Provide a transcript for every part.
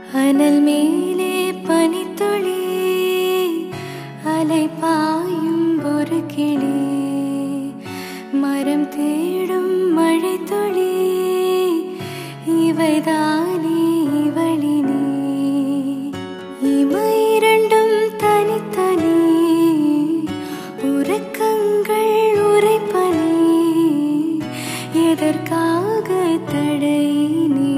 அனல் மேலே பனித்துளி அலை பாயும் ஒரு கிளி மரம் தேடும் மழை துளி இவைதானே இவளினே இமை இரண்டும் தனித்தனி உறக்கங்கள் உரைப்பனி எதற்காக தடை நீ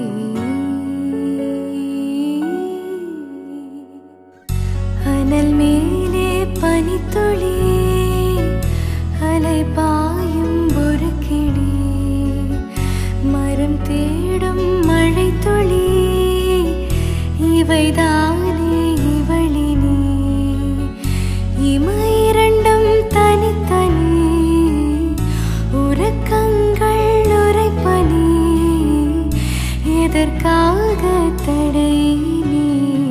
அனல் மேலே பனித்துளி அலை பாயும் ஒரு கிளி மரம் தேடும் மழை துளி இவைதானே இவளினே இமை இரண்டும் தனித்தனி உறக்கங்கள் உரைப்பனி எதற்காக தடை நீ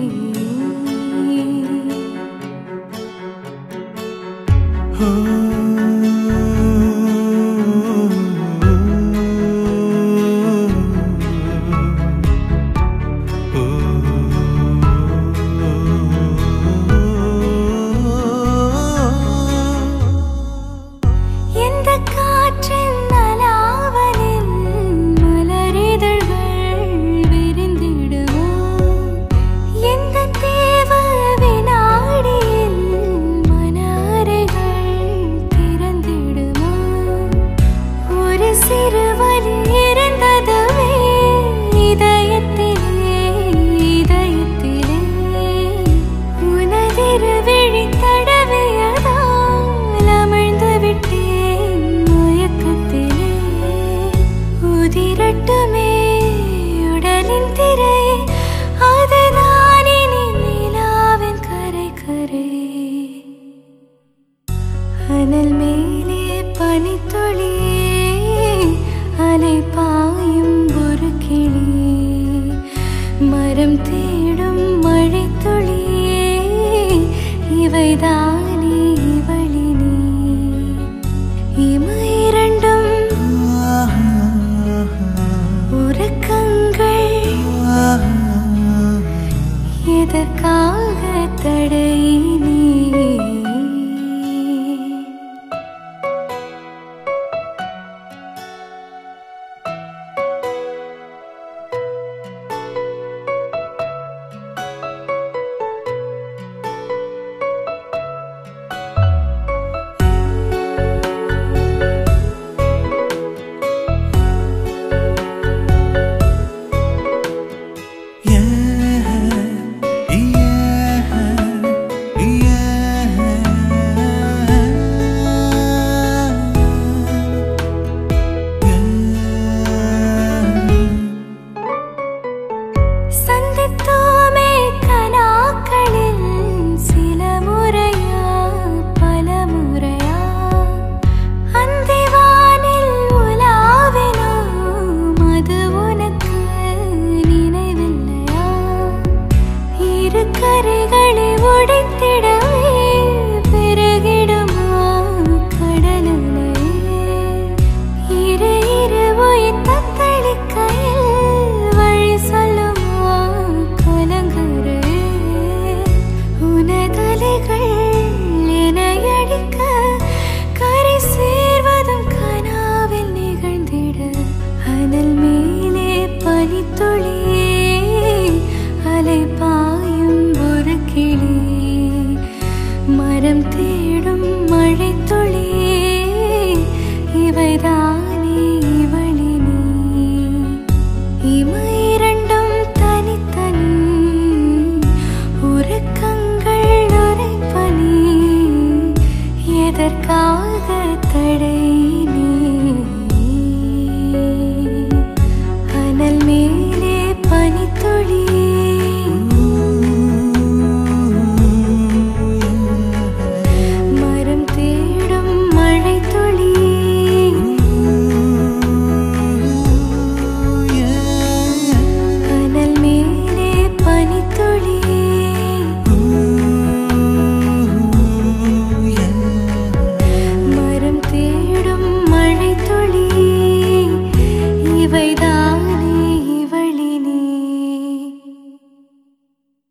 எந்த காற்றின் அலாவலில் மலரிதழ்கள் விரிந்திடுமோ எந்த தேவ வினாடியில் மனாரைகள் திறந்திடுமோ ஒரு சிறு வலி இருந்ததுவே இதயத்திலே இதயத்திலே உனதிரு விழி தடவியதால் அமிழ்ந்து விட்டேன் மயக்கத்திலே உதிரட்டுமே உடலின் திரை அதுதான் இனி நிலாவின் கரை கரை அனல் மேலே பனித்துளி அலை பாயும் ஒரு கிளி மரம் தேடும் மழை துளி இவைதானே இவளினே இமை இரண்டும் உறக்கங்கள் எதற்காக தடை நீ சந்தித்தோமே கனாக்களில் சில முறையா பல முறையா அந்திவானில் உலாவினோம் அது உனக்கு நினைவில்லையா இரு கரைகளை உடைத்திடவே பெருகிடுமா கடலுமே இரு இரு உயிர் தத்தளிக்கையில் வழி சொல்லுமா கலங்குறே உனதலைகள் என்னை அடிக்க கரை சேர்வதும் கனாவில் நிகழ்ந்திட அனல் மேலே பனித்துளி